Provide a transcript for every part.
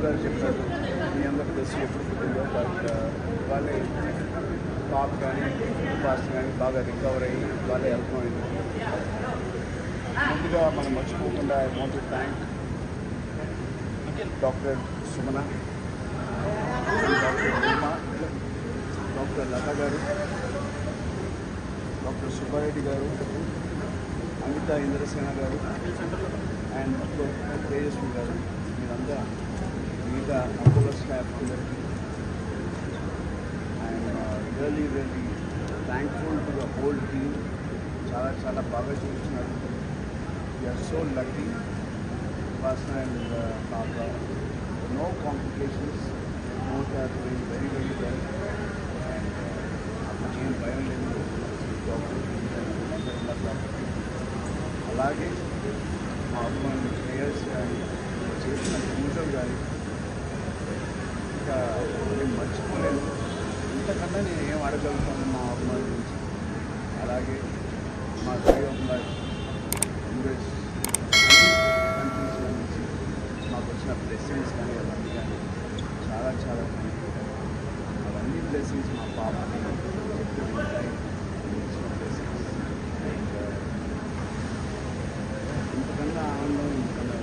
గారు చెప్పారు మీ అందరికి తెలుసు ఎప్పుడు పుట్టిందో బట్ వాళ్ళే పాప్ కానీ పాస్ట్ కానీ బాగా రికవర్ అయ్యి వాళ్ళే అర్థమైంది ముందుగా మనం మర్చిపోకుండా I want thank doctor Sumana doctor Uma doctor Lata garu doctor Subbareddy గారు అమిత ఇంద్రసేన గారు అండ్ తేజస్వి గారు మీరంతా మిగతా అపోలో స్టాఫ్ అందరికీ and really really thankful to the whole team చాలా చాలా బాగా చూస్తున్నారు we are so lucky Vasna and uh, Papa. No complications. Both are doing very, very well. And uh, ఏం భయం లేదు డాక్టర్ అలాగే మా అభిమానులు ప్లేయర్స్ కానీ చేసిన పూజలు కానీ ఇంకా నేను మర్చిపోలేను ఇంతకన్నా నేను ఏం అడగలుగుతాను మా అభిమానుల నుంచి అలాగే మా drive of life US countries నుంచి మాకు వచ్చిన బ్లెస్సింగ్స్ కానీ అవన్నీ కానీ చాలా చాలా thankful. అవన్నీ బ్లెస్సింగ్స్ మా పాపకి చెప్తూ ఉంటాయి ఇచ్చిన బ్లెస్సింగ్స్ అండ్ ఇంతకన్నా ఆనందం ఇంతకన్నా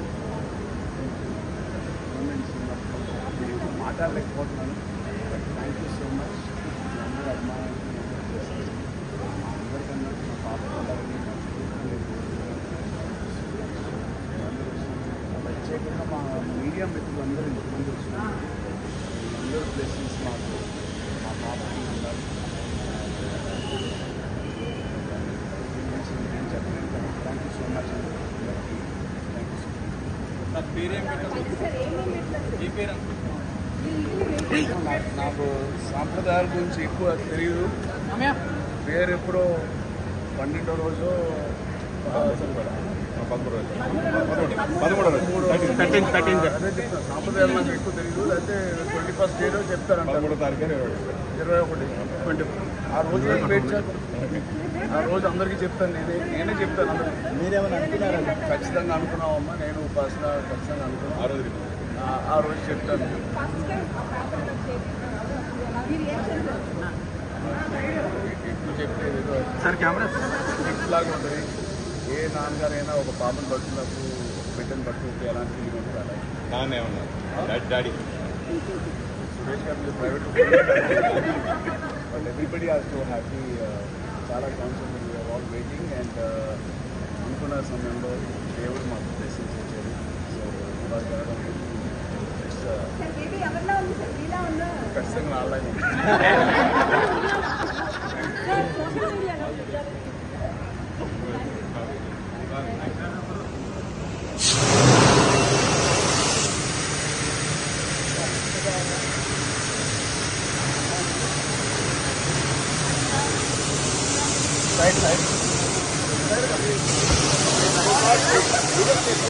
మూమెంట్స్ నేను మాట్లాడలేకపోతున్నాను but thank you so much అందరూ అభిమానం బ్లెస్సింగ్స్ అందరికన్నా మా పాప ఉండాలని ప్రత్యేకంగా మా మీడియా మిత్రులు అందరూ ఇంతమంది వచ్చినారు అందరూ బ్లెస్సింగ్స్ మాకు మా పాపకి ఉండాలి నేను చెప్పలేను థ్యాంక్ యూ సో మచ్ అందరికీ థ్యాంక్ యూ సో మచ్ నా పేరేం పెట్టదు ఈ పేరు నాకు నాకు సాంప్రదాయాల గురించి ఎక్కువ తెలియదు పేరు ఎప్పుడో పన్నెండో రోజు పదమూడు రోజు థర్టీన్ థర్టీన్ అదే చెప్తాను సాంప్రదాయాలు నాకు ఎక్కువ తెలియదు అయితే ట్వంటీ ఫస్ట్ డే రోజు చెప్తారంట పదమూడో తారీఖు ఇరవై ఒకటి ట్వంటీ ఆ రోజు వెయిట్ చేస్తాను ఆ రోజు అందరికీ చెప్తాను నేనే నేనే చెప్తాను అందరికీ మీరేమైనా అనుకున్నారా ఖచ్చితంగా అనుకున్నామమ్మా నేను ఉపాసన ఖచ్చితంగా అనుకున్నాను ఆ రోజు ఆ- ఆ రోజు చెప్తాను ఎక్కువ చెప్పేది ఏదో సార్ కెమెరా గిఫ్ట్ లాగా ఉంటుంది ఏ నాన్నగారైనా ఒక పాపను పట్టుకున్నప్పుడు ఒక బిడ్డను పట్టుకుంటే ఎలాంటి ఫీలింగ్ ఉంటుంది అలా నాన్నే ఉన్నారు daddy Suresh garu private but everybody are so happy చాలా కాన్సెప్ట్ ఆల్ వెయిటింగ్ అండ్ అనుకున్న సమయంలో దేవుడు మాకు బ్లెస్సింగ్స్ ఇచ్చారు సో ఇవాళ జరగడం it's, uh, ఖచ్చితంగా ఆన్లైన్ సైడ్ సైడ్